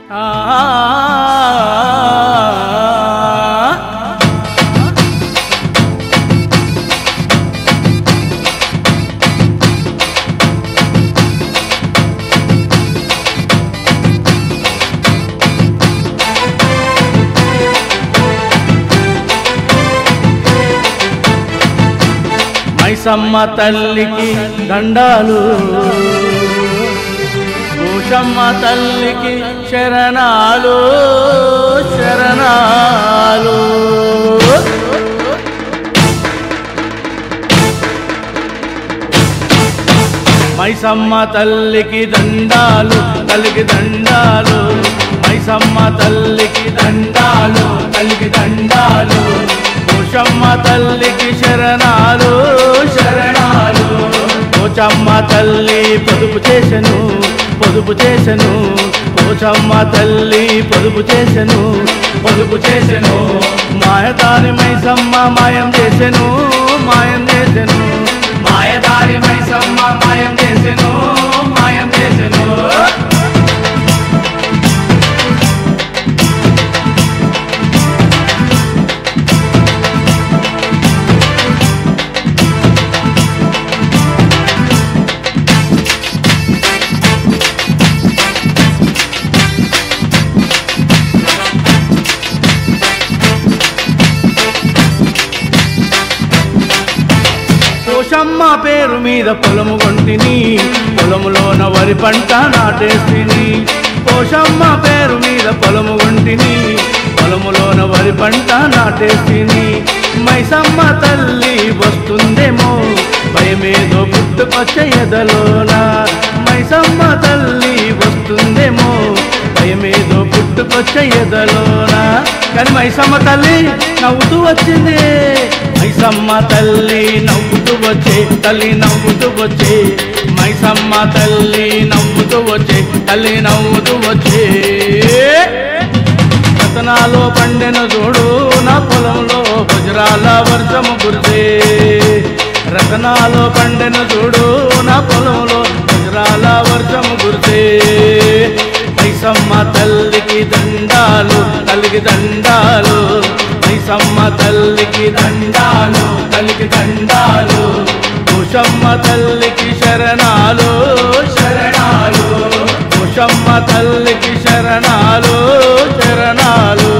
మైసమ్మ తల్లికి దండాలు భూషమ్మ తల్లికి శరణాలు శరణాలు మైసమ్మ తల్లికి దండాలు తల్లికి దండాలు మైసమ్మ తల్లికి దండాలు తల్లికి దండాలు భూషమ్మ తల్లికి శరణాలు శరణాలు పోచమ్మ తల్లి పొదుపు చేసెను పొదుపు చేసెను పోచమ్మ తల్లి పొదుపు చేసెను పొదుపు చేసెను మాయదారి మైసమ్మ మాయం చేసెను మాయం చేసెను మాయదారి మైసమ్మ మాయం చేసెను మాయం చేసెను పోషమ్మ పేరు మీద పొలము కొంటిని పొలములోన వరి పంట నాటేస్తిని పోషమ్మ పేరు మీద పొలము కొంటిని పొలములోన వరి పంట నాటేస్తిని మైసమ్మ తల్లి వస్తుందేమో భయమేదో పుట్టుకొచ్చే ఎదలోన మైసమ్మ తల్లి వస్తుందేమో భయమేదో పుట్టుకొచ్చే ఎదలోన కానీ మైసమ్మ తల్లి నవ్వుతూ వచ్చింది మైసమ్మ తల్లి నవ్వుతూ వచ్చే తల్లి నవ్వుతూ వచ్చే మైసమ్మ తల్లి నవ్వుతూ వచ్చే తల్లి నవ్వుతూ వచ్చే రతనాలో పండెన చూడు నా పొలంలో వజ్రాల వర్షము కురిసే రతనాలో పండెన చూడు నా పొలంలో వజ్రాల వర్షము కురిసే మైసమ్మ తల్లికి దండాలు తల్లికి దండాలు మైసమ్మ తల్లికి దండాలు తల్లికి దండాలు భూషమ్మ తల్లికి శరణాలు శరణాలు భూషమ్మ తల్లికి శరణాలు శరణాలు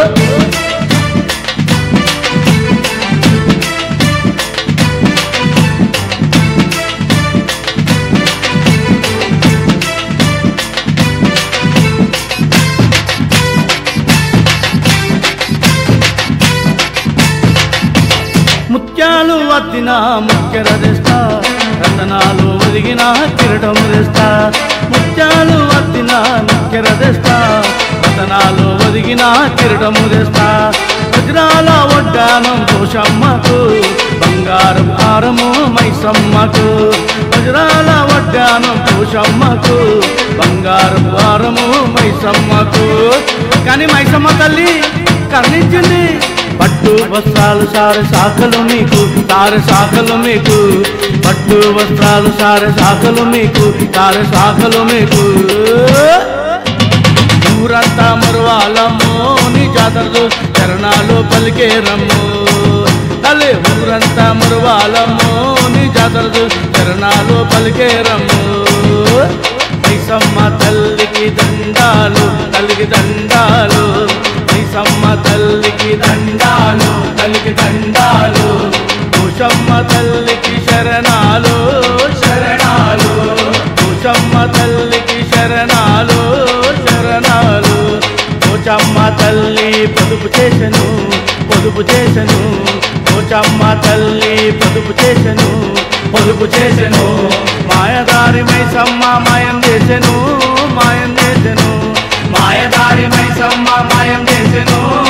ముత్యాలు వద్దిన ముఖ్య రదిస్తా రతనాలు ఒదిగిన కిరటము తెస్తా ముత్యాలు వద్దిన ముఖ్య రదిస్తా రతనాలు ఒదిగిన కిరటము తెస్తా వజ్రాల వడ్డానం దోషమ్మకు బంగారం హారము మైసమ్మకు వజ్రాల వడ్డానం దోషమ్మకు బంగారం హారము మైసమ్మకు కానీ మైసమ్మ తల్లి కర్ణించింది పట్టు వస్త్రాలు సారె శాఖలు మీకు తారె శాఖలు మీకు పట్టు వస్త్రాలు సారె శాఖలు మీకు తారె శాఖలు మీకు ఊరంతా మరువాలమ్మో నీ జాతరలు చరణాలు పలికే రమ్ము తల్లి ఊరంతా మరువాలమ్మో నీ జాతరలు చరణాలు పలికే రమ్ము మైసమ్మ తల్లికి దండాలు తల్లికి దండాలు మైసమ్మ తల్లికి దండాలు తల్లికి దండాలు భూషమ్మ తల్లికి శరణాలు శరణాలు భూషమ్మ తల్లికి శరణాలు శరణాలు పోచమ్మ తల్లి పొదుపు చేసెను పొదుపు చేసెను పోచమ్మ తల్లి పొదుపు చేసెను పొదుపు చేసెను మాయదారి మైసమ్మ మాయం చేసెను మాయం చేసెను మాయదారి మైసమ్మ మాయం చేసెను